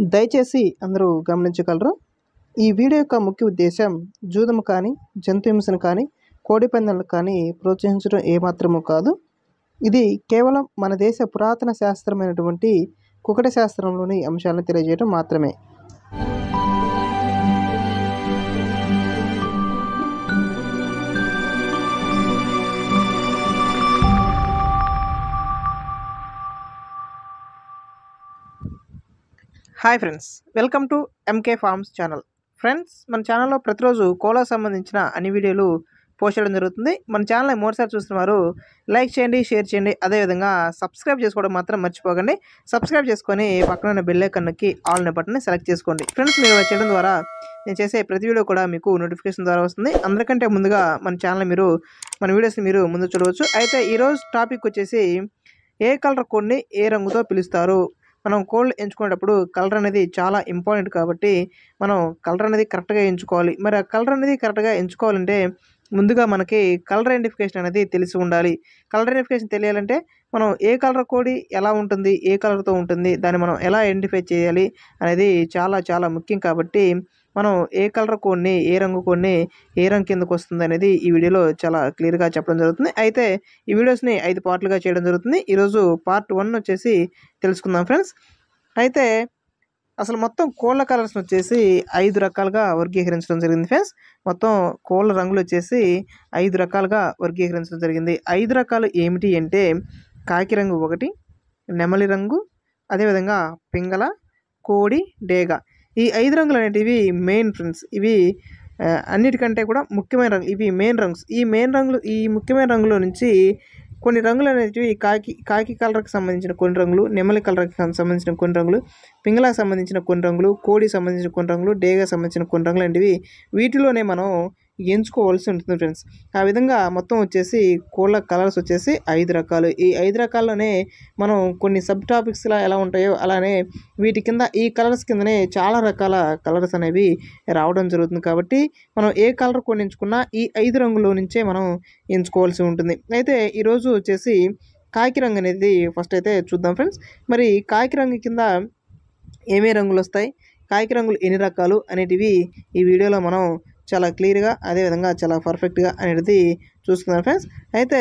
దయచేసి అందరూ గమనించగలరు ఈ వీడియో యొక్క ముఖ్య ఉద్దేశం జూదం కానీ జంతు హింసను కానీ కోడి పందాలను కానీ ప్రోత్సహించడం ఏమాత్రము కాదు ఇది కేవలం మన దేశ పురాతన శాస్త్రమైనటువంటి కుకట శాస్త్రంలోని అంశాలను తెలియజేయడం మాత్రమే hi friends welcome to MK farms channel friends మన ఛానల్లో ప్రతిరోజు కోళ్ళకు సంబంధించిన అన్ని వీడియోలు పోస్ట్ చేయడం జరుగుతుంది మన ఛానల్ని మూడుసారి చూస్తున్న వారు లైక్ చేయండి షేర్ చేయండి అదేవిధంగా సబ్స్క్రైబ్ చేసుకోవడం మాత్రం మర్చిపోకండి సబ్స్క్రైబ్ చేసుకొని పక్కన ఉన్న బెల్ ఐకన్కి ఆల్ అనే బటన్ని సెలెక్ట్ చేసుకోండి ఫ్రెండ్స్ మీరు ఇలా చేయడం ద్వారా నేను చేసే ప్రతి వీడియో కూడా మీకు నోటిఫికేషన్ ద్వారా వస్తుంది అందరికంటే ముందుగా మన ఛానల్ మీరు మన వీడియోస్ని మీరు ముందు చూడవచ్చు అయితే ఈరోజు టాపిక్ వచ్చేసి ఏ కలర్ కోడ్ని ఏ రంగుతో పిలుస్తారు మనం కోళ్ళు ఎంచుకునేటప్పుడు కలర్ అనేది చాలా ఇంపార్టెంట్ కాబట్టి మనం కలర్ అనేది కరెక్ట్గా ఎంచుకోవాలి మరి ఆ కలర్ అనేది కరెక్ట్గా ఎంచుకోవాలంటే ముందుగా మనకి కలర్ ఐడెంటిఫికేషన్ అనేది తెలిసి ఉండాలి కలర్ ఐడెంటిఫికేషన్ తెలియాలంటే మనం ఏ కలర్ కోడి ఎలా ఉంటుంది ఏ కలర్తో ఉంటుంది దాన్ని మనం ఎలా ఐడెంటిఫై చేయాలి అనేది చాలా చాలా ముఖ్యం కాబట్టి మనం ఏ కలర్ కోడ్ని ఏ రంగు కోడ్ని ఏ రంగు కిందకు వస్తుంది అనేది ఈ వీడియోలో చాలా క్లియర్గా చెప్పడం జరుగుతుంది అయితే ఈ వీడియోస్ని ఐదు పార్ట్లుగా చేయడం జరుగుతుంది ఈరోజు పార్ట్ వన్ వచ్చేసి తెలుసుకుందాం ఫ్రెండ్స్ అయితే అసలు మొత్తం కోళ్ళ కలర్స్ వచ్చేసి ఐదు రకాలుగా వర్గీకరించడం జరిగింది ఫ్రెండ్స్ మొత్తం కోళ్ళ రంగులు వచ్చేసి ఐదు రకాలుగా వర్గీకరించడం జరిగింది ఐదు రకాలు ఏమిటి అంటే కాకి రంగు ఒకటి నెమలి రంగు అదేవిధంగా పింగళ కోడి డేగ ఈ ఐదు రంగులు అనేటివి మెయిన్ ఫ్రెండ్స్ ఇవి ఆ, అన్నిటికంటే కూడా ముఖ్యమైన రంగు ఇవి మెయిన్ రంగ్స్ ఈ మెయిన్ రంగులు ఈ ముఖ్యమైన రంగులో నుంచి కొన్ని రంగులు అనేటివి కాకి కాకి కలర్కి సంబంధించిన కొన్ని రంగులు నెమలి కలర్కి సంబంధించిన కొన్ని రంగులు పింగళాకి సంబంధించిన కొన్ని రంగులు కోడి సంబంధించిన కొన్ని రంగులు డేగా సంబంధించిన కొన్ని రంగులు అనేటివి వీటిలోనే మనం ఎంచుకోవాల్సి ఉంటుంది ఫ్రెండ్స్ ఆ విధంగా మొత్తం వచ్చేసి కోళ్ళ కలర్స్ వచ్చేసి ఐదు రకాలు ఈ ఐదు రకాల్లోనే మనం కొన్ని సబ్ టాపిక్స్లా ఎలా ఉంటాయో అలానే వీటి కింద ఈ కలర్స్ కిందనే చాలా రకాల కలర్స్ అనేవి రావడం జరుగుతుంది కాబట్టి మనం ఏ కలర్ కొన్ని ఎంచుకున్నా ఈ ఐదు రంగులో నుంచే మనం ఎంచుకోవాల్సి ఉంటుంది అయితే ఈరోజు వచ్చేసి కాకి రంగు అనేది ఫస్ట్ అయితే చూద్దాం ఫ్రెండ్స్ మరి కాకి రంగు కింద ఏమేమి రంగులు వస్తాయి కాకి రంగులు ఎన్ని రకాలు అనేటివి ఈ వీడియోలో మనం చాలా క్లియర్గా అదేవిధంగా చాలా పర్ఫెక్ట్గా అనేది చూసుకుందాం ఫ్రెండ్స్ అయితే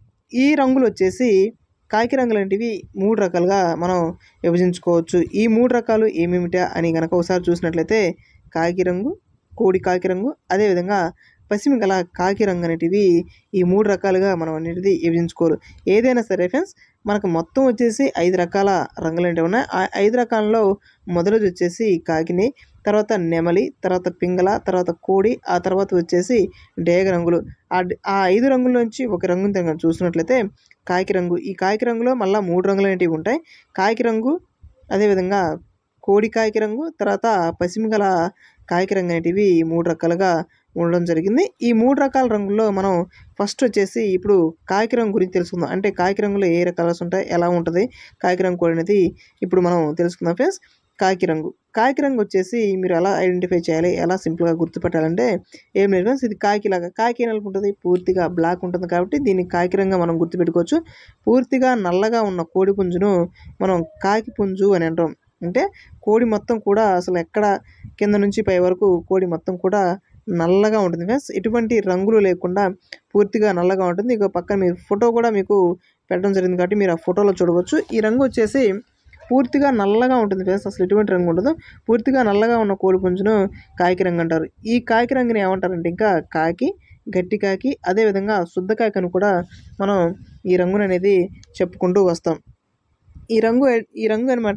ఈ రంగులు వచ్చేసి కాకి రంగులు అనేటివి మూడు రకాలుగా మనం విభజించుకోవచ్చు ఈ మూడు రకాలు ఏమేమిటా అని కనుక ఒకసారి చూసినట్లయితే కాకి రంగు కోడి కాకి రంగు అదేవిధంగా పశ్చిమ గల కాకి రంగు అనేటివి ఈ మూడు రకాలుగా మనం అనేది విభజించుకోరు ఏదైనా సరే ఫ్రెండ్స్ మనకు మొత్తం వచ్చేసి ఐదు రకాల రంగులు అనేవి ఉన్నాయి ఆ ఐదు రకాలలో మొదటిది వచ్చేసి కాకిని తర్వాత నెమలి తర్వాత పింగళ తర్వాత కోడి ఆ తర్వాత వచ్చేసి డేగ రంగులు ఆ డ- ఆ ఐదు రంగుల నుంచి ఒక రంగుని కనుక చూసినట్లయితే కాకి రంగు ఈ కాకి రంగులో మళ్ళీ మూడు రంగులు అనేటివి ఉంటాయి కాకి రంగు అదేవిధంగా కోడి కాకి రంగు తర్వాత పశ్చిమ గల కాకి రంగు అనేటివి ఈ మూడు రకాలుగా ఉండడం జరిగింది ఈ మూడు రకాల రంగుల్లో మనం ఫస్ట్ వచ్చేసి ఇప్పుడు కాకి రంగు గురించి తెలుసుకుందాం అంటే కాకి రంగులో ఏ కలర్స్ ఉంటాయి ఎలా ఉంటుంది కాకి రంగు కోడి అనేది ఇప్పుడు మనం తెలుసుకుందాం ఫ్రెండ్స్ కాకి రంగు కాకి రంగు వచ్చేసి మీరు ఎలా ఐడెంటిఫై చేయాలి ఎలా సింపుల్గా గుర్తుపట్టాలంటే ఏం లేదు ఫ్రెండ్స్ ఇది కాకి లాగా కాకి ఎలా ఉంటుంది పూర్తిగా బ్లాక్ ఉంటుంది కాబట్టి దీన్ని కాకి రంగుగా మనం గుర్తుపెట్టుకోవచ్చు పూర్తిగా నల్లగా ఉన్న కోడి పుంజును మనం కాకి పుంజు అని అంటాం అంటే కోడి మొత్తం కూడా అసలు ఎక్కడ కింద నుంచి పై వరకు కోడి మొత్తం కూడా నల్లగా ఉంటుంది ఫ్రెండ్స్ ఎటువంటి రంగులు లేకుండా పూర్తిగా నల్లగా ఉంటుంది ఇక పక్కన మీ ఫోటో కూడా మీకు పెట్టడం జరిగింది కాబట్టి మీరు ఆ ఫోటోలో చూడవచ్చు ఈ రంగు వచ్చేసి పూర్తిగా నల్లగా ఉంటుంది ఫ్రెండ్స్ అసలు ఎటువంటి రంగు ఉండదు పూర్తిగా నల్లగా ఉన్న కోడి పుంజును కాకి రంగు అంటారు ఈ కాకి రంగుని ఏమంటారంటే ఇంకా కాకి గట్టి కాకి అదేవిధంగా శుద్ధ కాకి అని కూడా మనం ఈ రంగును అనేది చెప్పుకుంటూ వస్తాం ఈ రంగు ఈ రంగు అనమాట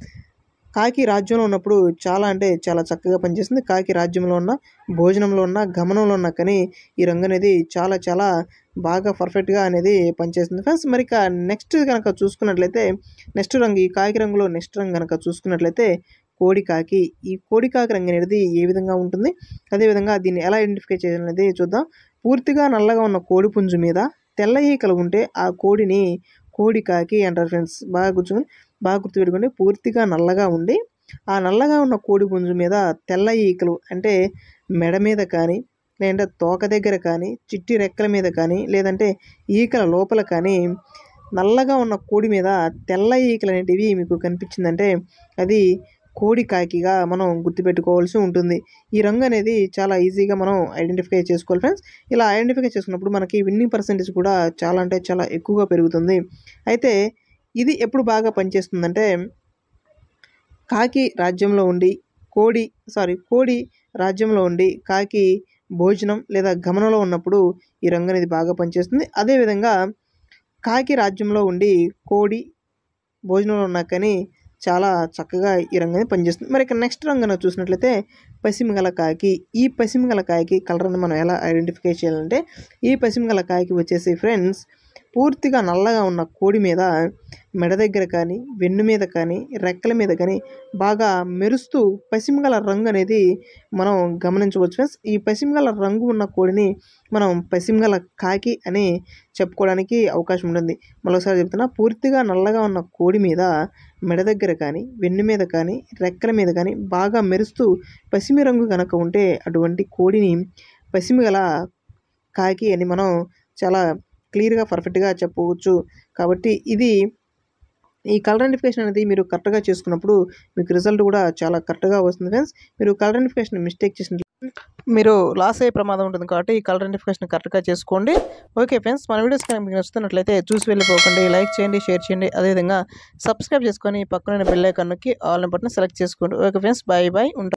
కాకి రాజ్యంలో ఉన్నప్పుడు చాలా అంటే చాలా చక్కగా పనిచేస్తుంది కాకి రాజ్యంలో ఉన్న భోజనంలో ఉన్న గమనంలో ఉన్న కానీ ఈ రంగు అనేది చాలా చాలా బాగా పర్ఫెక్ట్గా అనేది పనిచేస్తుంది ఫ్రెండ్స్ మరి ఇక నెక్స్ట్ కనుక చూసుకున్నట్లయితే నెక్స్ట్ రంగు ఈ కాకి రంగులో నెక్స్ట్ రంగు కనుక చూసుకున్నట్లయితే కోడి కాకి ఈ కోడి కాకి రంగు అనేది ఏ విధంగా ఉంటుంది అదేవిధంగా దీన్ని ఎలా ఐడెంటిఫై చేయాలనేది చూద్దాం పూర్తిగా నల్లగా ఉన్న కోడి పుంజు మీద తెల్ల ఈకలు ఉంటే ఆ కోడిని కోడి కాకి అంటారు ఫ్రెండ్స్ బాగా కూర్చొని బాగా గుర్తుపెట్టుకోండి పూర్తిగా నల్లగా ఉండి ఆ నల్లగా ఉన్న కోడి పుంజు మీద తెల్ల ఈకలు అంటే మెడ మీద కానీ లేదంటే తోక దగ్గర కానీ చిట్టి రెక్కల మీద కానీ లేదంటే ఈకల లోపల కానీ నల్లగా ఉన్న కోడి మీద తెల్ల ఈకలు అనేటివి మీకు కనిపించిందంటే అది కోడి కాకిగా మనం గుర్తుపెట్టుకోవాల్సి ఉంటుంది ఈ రంగు అనేది చాలా ఈజీగా మనం ఐడెంటిఫై చేసుకోవాలి ఫ్రెండ్స్ ఇలా ఐడెంటిఫై చేసుకున్నప్పుడు మనకి విన్నింగ్ పర్సెంటేజ్ కూడా చాలా అంటే చాలా ఎక్కువగా పెరుగుతుంది అయితే ఇది ఎప్పుడు బాగా పనిచేస్తుందంటే కాకి రాజ్యంలో ఉండి కోడి సారీ కోడి రాజ్యంలో ఉండి కాకి భోజనం లేదా గమనంలో ఉన్నప్పుడు ఈ రంగు అనేది బాగా పనిచేస్తుంది అదేవిధంగా కాకి రాజ్యంలో ఉండి కోడి భోజనంలో ఉన్నా కానీ చాలా చక్కగా ఈ రంగు అనేది పనిచేస్తుంది మరి ఇక్కడ నెక్స్ట్ రంగు అనేది చూసినట్లయితే పసిమిగల కాకి ఈ పసిమిగల కాకి కలర్ని మనం ఎలా ఐడెంటిఫై చేయాలంటే ఈ పసిమిగల కాకి వచ్చేసి ఫ్రెండ్స్ పూర్తిగా నల్లగా ఉన్న కోడి మీద మెడ దగ్గర కానీ వెన్ను మీద కానీ రెక్కల మీద కానీ బాగా మెరుస్తూ పసిమిగల రంగు అనేది మనం గమనించవచ్చు ఫ్రెండ్స్ ఈ పసిమిగల రంగు ఉన్న కోడిని మనం పసిమిగల కాకి అని చెప్పుకోవడానికి అవకాశం ఉంటుంది మరోసారి చెప్తున్నా పూర్తిగా నల్లగా ఉన్న కోడి మీద మెడ దగ్గర కానీ వెన్ను మీద కానీ రెక్కల మీద కానీ బాగా మెరుస్తూ పసిమి రంగు కనుక ఉంటే అటువంటి కోడిని పసిమిగల కాకి అని మనం చాలా క్లియర్గా పర్ఫెక్ట్గా చెప్పవచ్చు కాబట్టి ఇది ఈ కలర్ ఐడెంటిఫికేషన్ అనేది మీరు కరెక్ట్గా చేసుకున్నప్పుడు మీకు రిజల్ట్ కూడా చాలా కరెక్ట్గా వస్తుంది ఫ్రెండ్స్ మీరు కలర్ ఐడెంటిఫికేషన్ మిస్టేక్ చేసిన మీరు లాస్ అయ్యే ప్రమాదం ఉంటుంది కాబట్టి ఈ కలర్ ఐడెంటిఫికేషన్ కరెక్ట్గా చేసుకోండి ఓకే ఫ్రెండ్స్ మన వీడియోస్ కనుక మీకు నచ్చుతున్నట్లయితే చూసి వెళ్ళిపోకండి లైక్ చేయండి షేర్ చేయండి అదేవిధంగా సబ్స్క్రైబ్ చేసుకొని పక్కన బెల్ ఐకాన్కి ఆల్ బటన్ సెలెక్ట్ చేసుకోండి ఓకే ఫ్రెండ్స్ బాయ్ బాయ్ ఉంటా